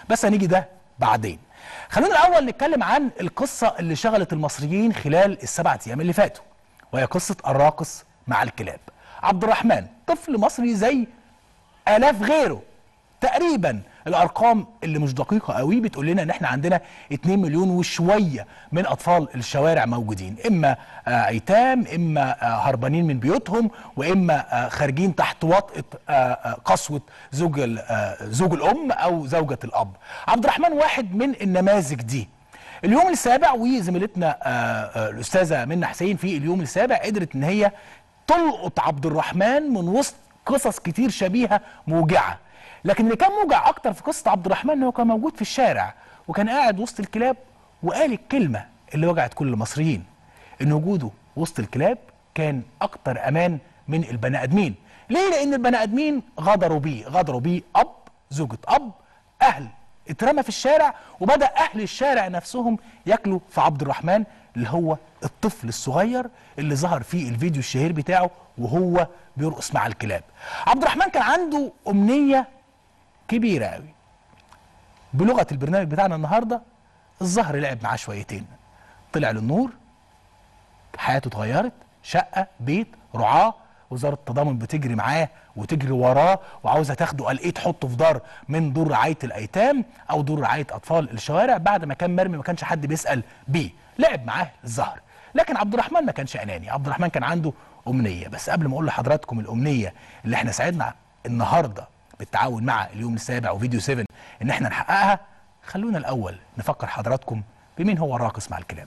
بس هنيجي ده بعدين خلونا الاول نتكلم عن القصه اللي شغلت المصريين خلال السبعة ايام اللي فاتوا وهي قصه الراقص مع الكلاب عبد الرحمن طفل مصري زي الاف غيره تقريبا الارقام اللي مش دقيقه قوي بتقول لنا ان احنا عندنا 2 مليون وشويه من اطفال الشوارع موجودين اما آه، ايتام اما آه، هربانين من بيوتهم واما آه، خارجين تحت وطأة آه، آه، قسوه زوج ال- آه، زوج الام او زوجه الاب عبد الرحمن واحد من النماذج دي اليوم السابع وزميلتنا آه، آه، الاستاذه منى حسين في اليوم السابع قدرت ان هي تلقط عبد الرحمن من وسط قصص كتير شبيهه موجعه لكن اللي كان موجع اكتر في قصه عبد الرحمن ان هو كان موجود في الشارع وكان قاعد وسط الكلاب وقال الكلمه اللي وجعت كل المصريين ان وجوده وسط الكلاب كان اكتر امان من البني ادمين ليه لان البني ادمين غدروا بيه غدروا بيه اب زوجة اب اهل اترمى في الشارع وبدا اهل الشارع نفسهم ياكلوا في عبد الرحمن اللي هو الطفل الصغير اللي ظهر في الفيديو الشهير بتاعه وهو بيرقص مع الكلاب عبد الرحمن كان عنده امنيه كبيره قوي بلغه البرنامج بتاعنا النهارده الظهر لعب معاه شويتين طلع للنور حياته اتغيرت شقه بيت رعاه وزاره التضامن بتجري معاه وتجري وراه وعاوزه تاخده قال ايه تحطه في دار من دور رعايه الايتام او دور رعايه اطفال الشوارع بعد ما كان مرمي ما كانش حد بيسال بيه لعب معاه الزهر لكن عبد الرحمن ما كانش اناني عبد الرحمن كان عنده امنيه بس قبل ما اقول لحضراتكم الامنيه اللي احنا ساعدنا النهارده بالتعاون مع اليوم السابع وفيديو 7 ان احنا نحققها خلونا الاول نفكر حضراتكم بمين هو الراقص مع الكلاب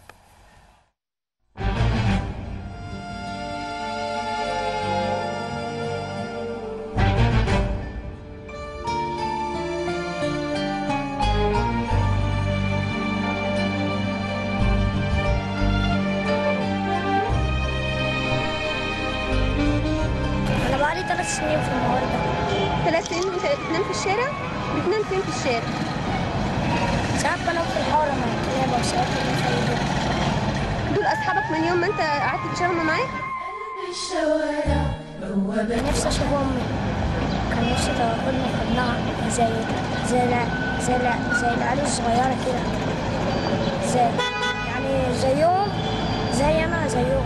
انا بقالي ثلاث سنين في الموال ده ثلاث سنين وانت بتنام في الشارع بتنام فين في الشارع ساعات بنام في الحارة مع الكلاب وساعات بنام في البيت دول اصحابك من يوم ما انت قعدت في الشارع معاك كان نفسي اشوف امي كان نفسي تاخدني في حضنها زي زي الع- زي الع- زي العيال الصغيرة كده زي يعني زيهم زي انا زيهم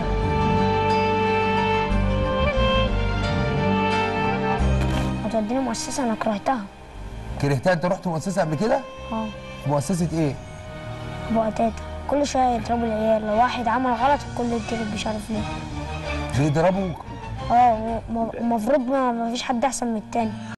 هتوديني مؤسسة انا كرهتها كرهتها انت رحت مؤسسه قبل كده؟ اه مؤسسه ايه؟ ابو قتاتة كل شوية يضربوا العيال لو واحد عمل غلط الكل يتضرب مش عارف ليه بيضربوك اه المفروض ما ما فيش حد احسن من التاني